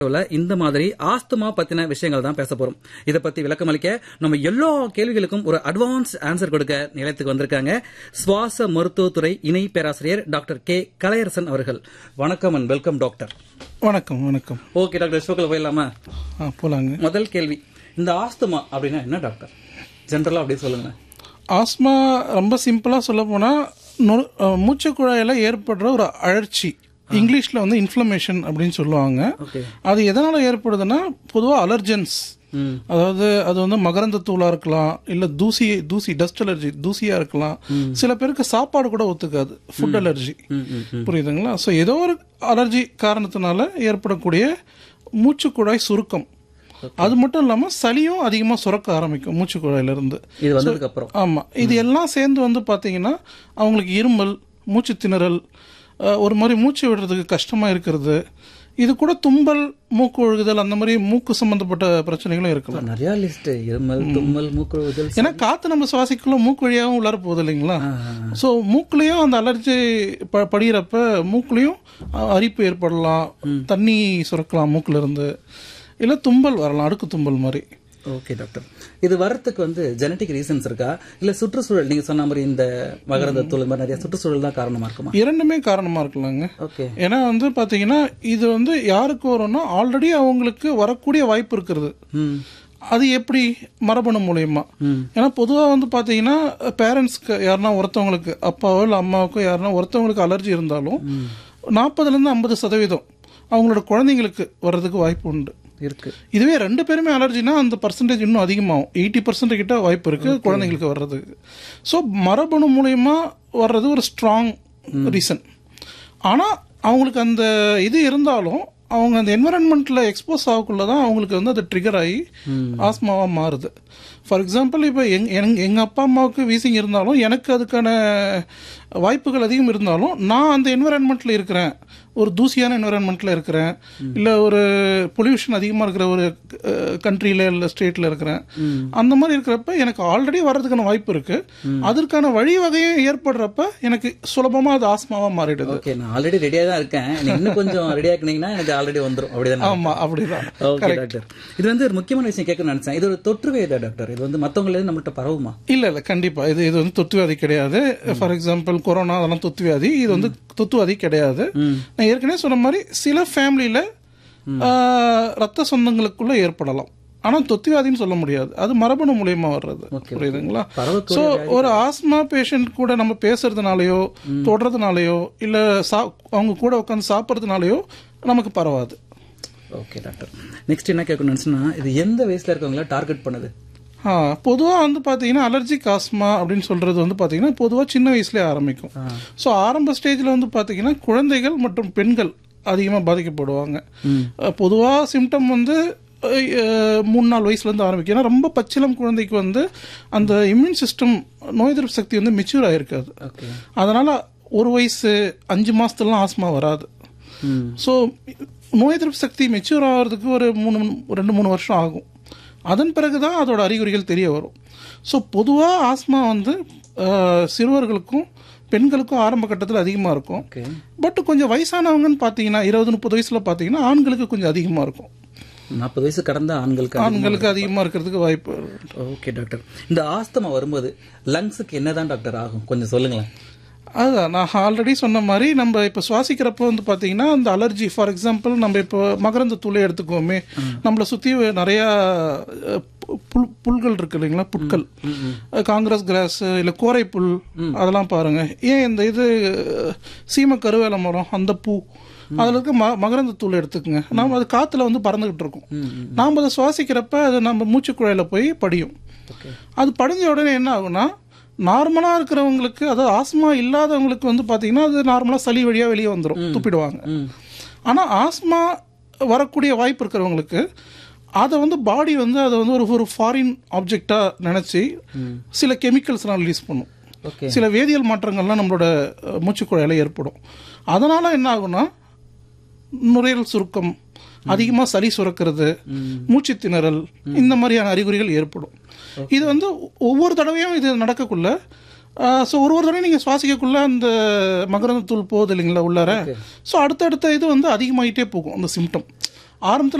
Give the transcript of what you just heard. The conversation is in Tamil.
இந்த மாதிரி ஆஸ்துமா பத்தின விஷயங்கள் தான் பேச போறோம் இத பத்தி விளக்கம் அளிக்க நம்ம எல்லா கேள்விகளுக்கும் ஒரு அட்வான்ஸ் ஆன்சர் கொடுக்க நிலையத்துக்கு வந்திருக்காங்க சுவாச மருத்துவத்துறை இணை பேராசிரியர் டாக்டர் கே கலையரசன் அவர்கள் வணக்கம் அண்ட் வெல்கம் டாக்டர் வணக்கம் வணக்கம் ஓகே டாக்டர் ஷோக்கில் போயிடலாமா ஆ போலாங்க முதல் கேள்வி இந்த ஆஸ்துமா அப்படின்னா என்ன டாக்டர் ஜென்ரலா அப்படி சொல்லுங்க ஆஸ்மா ரொம்ப சிம்பிளாக சொல்ல போனால் மூச்சு குழாயில் ஏற்படுற ஒரு அழற்சி இங்கிலீஷில் வந்து இன்ஃப்ளமேஷன் அப்படின்னு சொல்லுவாங்க ஓகே அது எதனால் ஏற்படுதுன்னா பொதுவாக அலர்ஜென்ஸ் ம் அதாவது அது வந்து மகரந்த தூளா இருக்கலாம் இல்ல தூசி தூசி டஸ்ட் அலர்ஜி தூசியா இருக்கலாம் சில பேருக்கு சாப்பாடு கூட ஒத்துக்காது ஃபுட் அலர்ஜி ம் ம் புரியுதுங்களா ஸோ ஏதோ ஒரு அலர்ஜி காரணத்தினால ஏற்படக்கூடிய மூச்சுக்குழாய் சுருக்கம் அது மட்டும் இல்லாம சளியும் அதிகமா சுரக்க ஆரம்பிக்கும் மூச்சுக்குழாயில இருந்து இது வந்ததுக்கு அப்புறம் ஆமா இது எல்லாம் சேர்ந்து வந்து பாத்தீங்கன்னா அவங்களுக்கு இருமல் மூச்சு திணறல் அஹ், ஒரு மாதிரி மூச்சு விடுறதுக்கு கஷ்டமா இருக்கிறது இது கூட தும்பல் மூக்கு ஒழுகுதல் அந்த மாதிரி மூக்கு சம்பந்தப்பட்ட பிரச்சனைகளும் இருக்கலாம் நிறைய லிஸ்ட் இருமல் தும்மல் மூக்குறுதல் ஏன்னா காத்து நம்ம சுவாசிக்குள்ள மூக்கு வழியாகவும் உள்ளார போகுது இல்லைங்களா ஸோ மூக்குலயும் அந்த அலர்ஜி ப படிகிறப்ப மூக்குலயும் அஹ், அரிப்பு ஏற்படலாம் தண்ணி சுரக்கலாம் மூக்குல இருந்து இல்ல தும்பல் வரலாம் அடுக்கு தும்பல் மாதிரி ஓகே டாக்டர் இது வர்றதுக்கு வந்து ஜெனட்டிக் ரீசன்ஸ் இருக்கா இல்ல சுற்றுச்சூழல் நீங்க சொன்ன மாதிரி இந்த மகரந்த தூள் மாதிரி நிறைய சுற்றுச்சூழல் தான் காரணமா இருக்குமா இரண்டுமே காரணமா இருக்கலாங்க ஓகே ஏன்னா வந்து பாத்தீங்கன்னா இது வந்து யாருக்கு வரும்னா ஆல்ரெடி அவங்களுக்கு வரக்கூடிய வாய்ப்பு இருக்கிறது ம் அது எப்படி மரபணு மூலியமா ம் ஏன்னா பொதுவா வந்து பாத்தீங்கன்னா பேரண்ட்ஸ்க்கு யாருன்னா ஒருத்தவங்களுக்கு அப்பாவோ இல்ல அம்மாவுக்கோ யாருன்னா ஒருத்தவங்களுக்கு அலர்ஜி இருந்தாலும் நாற்பதுல இருந்து ஐம்பது சதவீதம் அவங்களோட குழந்தைங்களுக்கு வர்றதுக்கு வாய்ப்பு உண்டு இருக்கு இதுவே ரெண்டு பேருமே அலர்ஜினா அந்த பர்சன்டேஜ் இன்னும் அதிகமாகும் எயிட்டி பர்சன்ட் கிட்ட வாய்ப்பு இருக்கு குழந்தைங்களுக்கு வர்றதுக்கு ஸோ மரபணு மூலயமா வர்றது ஒரு ஸ்ட்ராங் ரீசன் ஆனால் அவங்களுக்கு அந்த இது இருந்தாலும் அவங்க அந்த என்வரன்மெண்ட்ல எக்ஸ்போஸ் ஆகக்குள்ள தான் அவங்களுக்கு வந்து அது ட்ரிகர் ஆகி ஆஸ்மாவா மாறுது ஃபார் எக்ஸாம்பிள் இப்போ எங் எங் எங்கள் அப்பா அம்மாவுக்கு வீசிங் இருந்தாலும் எனக்கு அதுக்கான வாய்ப்புகள் அதிகம் இருந்தாலும் நான் அந்த என்வரன்மெண்ட்ல இருக்கிறேன் ஒரு தூசியான என்வரன்மெண்ட்ல இருக்கிறேன் இல்லை ஒரு பொல்யூஷன் அதிகமாக இருக்கிற ஒரு கண்ட்ரியில் இல்லை ஸ்டேட்டில் இருக்கிறேன் அந்த மாதிரி இருக்கிறப்ப எனக்கு ஆல்ரெடி வர்றதுக்கான வாய்ப்பு இருக்கு அதற்கான வழிவகையும் ஏற்படுறப்ப எனக்கு சுலபமாக அது ஆஸ்மாவாக மாறிடுது ஓகே நான் ஆல்ரெடி ரெடியா தான் இருக்கேன் நீங்க இன்னும் கொஞ்சம் ரெடி ஆக்குனீங்கன்னா எனக்கு ஆல்ரெடி வந்துரும் அப்படிதானே ஆமா அப்படிதான் ஓகே டாக்டர் இது வந்து ஒரு முக்கியமான விஷயம் கேட்க நினைச்சேன் இது ஒரு தொற்று வேதா டாக்டர் இது வந்து மத்தவங்கள இருந்து நம்மள்ட்ட பரவுமா இல்ல இல்ல கண்டிப்பா இது இது வந்து தொத்துவியாதி கிடையாது ஃபார் எக்ஸாம்பிள் கொரோனா அதெல்லாம் தொத்துவியாதி இது வந்து தொத்துவாதி கிடையாது நான் ஏற்கனவே சொன்ன மாதிரி சில ஃபேமிலியில ரத்த சொந்தங்களுக்குள்ள ஏற்படலாம் ஆனா தொத்துவியாதின்னு சொல்ல முடியாது அது மரபணு மூலியமா வர்றது புரியுதுங்களா பரவக்கூடிய ஸோ ஒரு ஆஸ்மா பேஷண்ட் கூட நம்ம பேசுறதுனாலயோ தொடுறதுனாலயோ இல்ல சா அவங்க கூட உட்காந்து சாப்பிட்றதுனாலயோ நமக்கு பரவாது ஓகே டாக்டர் நெக்ஸ்ட் என்ன கேட்கணும் நினைச்சுன்னா இது எந்த வயசுல இருக்கவங்கள டார்கெட் பண்ணுது ஆ பொதுவாக வந்து பார்த்தீங்கன்னா அலர்ஜிக் ஆஸ்மா அப்படின்னு சொல்றது வந்து பார்த்தீங்கன்னா பொதுவாக சின்ன வயசுலேயே ஆரம்பிக்கும் ஸோ ஆரம்ப ஸ்டேஜில் வந்து பார்த்தீங்கன்னா குழந்தைகள் மற்றும் பெண்கள் அதிகமாக பாதிக்கப்படுவாங்க பொதுவாக சிம்டம் வந்து அஹ், மூணு நாலு வயசுலேருந்து ஆரம்பிக்கும் ஏன்னா ரொம்ப பச்சிலம் குழந்தைக்கு வந்து அந்த இம்யூன் சிஸ்டம் நோய் எதிர்ப்பு சக்தி வந்து மெச்சூர் ஆயிருக்காது ஓகே அதனால ஒரு வயசு அஞ்சு மாசத்துலலாம் ஆஸ்மா வராது ம் ஸோ நோய் எதிர்ப்பு சக்தி மெச்சூர் ஆகிறதுக்கு ஒரு மூணு ரெண்டு மூணு வருஷம் ஆகும் அதன் பிறகு தான் அதோட அறிகுறிகள் தெரிய வரும் ஸோ பொதுவாக ஆஸ்மா வந்து அஹ், சிறுவர்களுக்கும் பெண்களுக்கும் ஆரம்ப கட்டத்தில் அதிகமாக இருக்கும் ஓகே பட் கொஞ்சம் வயசானவங்கன்னு பார்த்தீங்கன்னா இருபது முப்பது வயசில் பார்த்தீங்கன்னா ஆண்களுக்கு கொஞ்சம் அதிகமாக இருக்கும் நாற்பது வயசு கடந்த ஆண்களுக்கு அதிகமா ஆண்களுக்கு அதிகமாக இருக்கிறதுக்கு வாய்ப்பு ஓகே டாக்டர் இந்த ஆஸ்துமா வரும்போது லங்ஸுக்கு என்னதான் டாக்டர் ஆகும் கொஞ்சம் சொல்லுங்களேன் அதுதான் நான் ஆல்ரெடி சொன்ன மாதிரி நம்ம இப்போ சுவாசிக்கிறப்போ வந்து பார்த்தீங்கன்னா அந்த அலர்ஜி ஃபார் எக்ஸாம்பிள் நம்ம இப்போ மகரந்த தூளை எடுத்துக்கோமே நம்மளை சுற்றி நிறையா அஹ், புல் புல்கள் இருக்கு இல்லைங்களா புட்கள் அஹ், காங்கிரஸ் கிராஸ் இல்லை கோரை புல் அதெல்லாம் பாருங்க ஏன் இந்த இது அஹ், சீம கருவேல மரம் அந்த பூ அதில் இருக்க ம மகரந்த தூள் எடுத்துக்கோங்க நாம் அது காற்றுல வந்து பறந்துகிட்டு இருக்கோம் நாம் அதை சுவாசிக்கிறப்ப அது நம்ம மூச்சுக்குழாயில் போய் படியும் ஓகே அது படிஞ்ச உடனே என்ன ஆகும்னா நார்மலாக இருக்கிறவங்களுக்கு அதாவது ஆஸ்மா இல்லாதவங்களுக்கு வந்து பார்த்தீங்கன்னா அது நார்மலாக சளி வழியாக வெளியே வந்துடும் துப்பிடுவாங்க ம் ஆனால் ஆஸ்மா வரக்கூடிய வாய்ப்பு இருக்கிறவங்களுக்கு அதை வந்து பாடி வந்து அதை வந்து ஒரு ஒரு ஃபாரின் ஆப்ஜெக்டாக நினச்சி சில கெமிக்கல்ஸ்லாம் ரிலீஸ் பண்ணும் ஓகே சில வேதியியல் மாற்றங்கள்லாம் நம்மளோட அஹ், மூச்சுக்குழாயில ஏற்படும் அதனால என்ன ஆகும்னா நுரையீரல் சுருக்கம் அதிகமாக சளி சுரக்கிறது மூச்சு திணறல் இந்த மாதிரியான அறிகுறிகள் ஏற்படும் இது வந்து ஒவ்வொரு தடவையும் இது நடக்கக்குள்ள ஸோ ஒரு ஒரு தடவை நீங்கள் சுவாசிக்கக்குள்ள அந்த மகரந்த தூள் போகுது இல்லைங்களா உள்ளார ஸோ அடுத்தடுத்த இது வந்து அதிகமாகிட்டே போகும் அந்த சிம்டம் ஆரம்பத்தில்